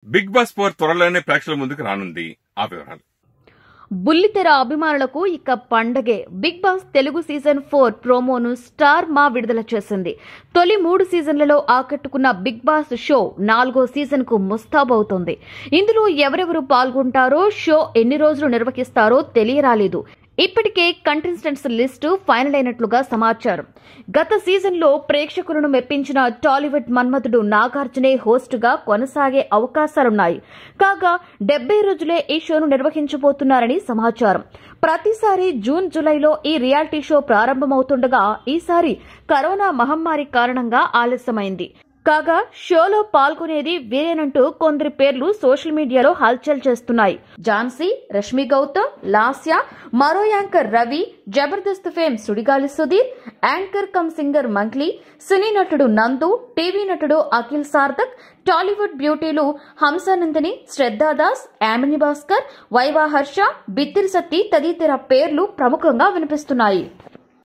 big boss four త్వరలోనే ప్రేక్షకుల ముందుకు రానుంది ఆ వివరాలు బుల్లితెర అభిమానులకు ఇక పండగే Bigg Boss Telugu season four ప్రోమోను స్టార్ మా విడుదల చేసింది తొలి మూడు సీజన్లలో ఆకట్టుకున్న బిగ్ బాస్ షో నాలుగో సీజన్ కు ముస్తాబవుతోంది ఇందులో ఎవరెవరు పాల్గొంటారో షో ఎన్ని రోజులు నిర్వహిస్తారో తెలియరాలేదు ఇప్పటికే కంటెస్టెంట్స్ లిస్టు ఫైనల్ అయినట్లుగా సమాచారం గత సీజన్లో ప్రేక్షకులను మెప్పించిన టాలీవుడ్ మన్మథుడు నాగార్జునే హోస్టుగా కొనసాగే అవకాశాలున్నాయి కాగా డెబ్బై రోజులే ఈ షోను నిర్వహించబోతున్నారని సమాచారం ప్రతిసారి జూన్ జూలైలో ఈ రియాలిటీ షో ప్రారంభమవుతుండగా ఈసారి కరోనా మహమ్మారి కారణంగా ఆలస్యమైంది కాగా షోలో పాల్గొనేది వీరేనంటూ కొందరి పేర్లు సోషల్ మీడియాలో హల్చల్ చేస్తున్నాయి ఝాన్సీ రష్మి గౌతమ్ లాస్య మరో anchor Ravi Jabardasth fame Sudigali Sudheer anchor cum singer Mangli సినీ నటుడు నందు టీవీ నటుడు అఖిల్ సార్థక్ టాలీవుడ్ బ్యూటీలు హంసానందిని శ్రద్ధాదాస్ యామిని భాస్కర్ వైవా హర్ష బిత్తిరి సత్తి తదితర పేర్లు ప్రముఖంగా వినిపిస్తున్నాయి